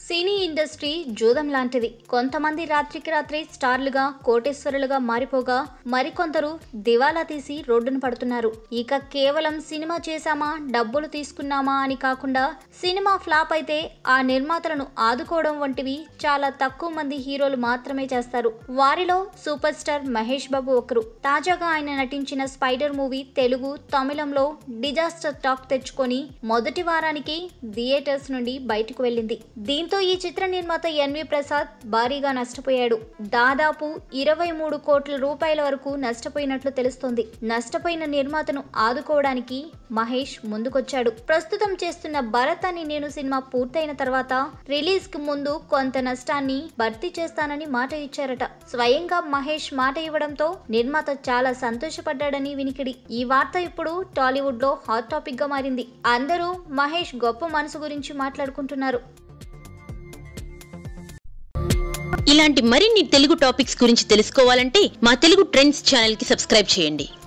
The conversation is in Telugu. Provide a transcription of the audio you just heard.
సినీ ఇండస్ట్రీ జూదం లాంటిది కొంతమంది రాత్రికి రాత్రి స్టార్లుగా కోటేశ్వరులుగా మారిపోగా మరికొందరు దివాలా తీసి రోడ్డున పడుతున్నారు ఇక కేవలం సినిమా చేశామా డబ్బులు తీసుకున్నామా అని కాకుండా సినిమా ఫ్లాప్ అయితే ఆ నిర్మాతలను ఆదుకోవడం వంటివి చాలా తక్కువ మంది హీరోలు మాత్రమే చేస్తారు వారిలో సూపర్ స్టార్ మహేష్ బాబు ఒకరు తాజాగా ఆయన నటించిన స్పైడర్ మూవీ తెలుగు తమిళంలో డిజాస్టర్ టాక్ తెచ్చుకొని మొదటి వారానికి థియేటర్స్ నుండి బయటకు వెళ్ళింది దీంతో ఈ చిత్ర నిర్మాత ఎన్వి ప్రసాద్ భారీగా నష్టపోయాడు దాదాపు ఇరవై మూడు కోట్ల రూపాయల వరకు నష్టపోయినట్లు తెలుస్తోంది నష్టపోయిన నిర్మాతను ఆదుకోవడానికి మహేష్ ముందుకొచ్చాడు ప్రస్తుతం చేస్తున్న భరత్ అని నేను సినిమా పూర్తయిన తర్వాత రిలీజ్ కు ముందు కొంత నష్టాన్ని భర్తీ చేస్తానని మాట ఇచ్చారట స్వయంగా మహేష్ మాట ఇవ్వడంతో నిర్మాత చాలా సంతోషపడ్డాడని వినికిడి ఈ వార్త ఇప్పుడు టాలీవుడ్ లో హాట్ టాపిక్ గా మారింది అందరూ మహేష్ గొప్ప మనసు గురించి మాట్లాడుకుంటున్నారు ఇలాంటి మరిన్ని తెలుగు టాపిక్స్ గురించి తెలుసుకోవాలంటే మా తెలుగు ట్రెండ్స్ ఛానల్ కి సబ్స్క్రైబ్ చేయండి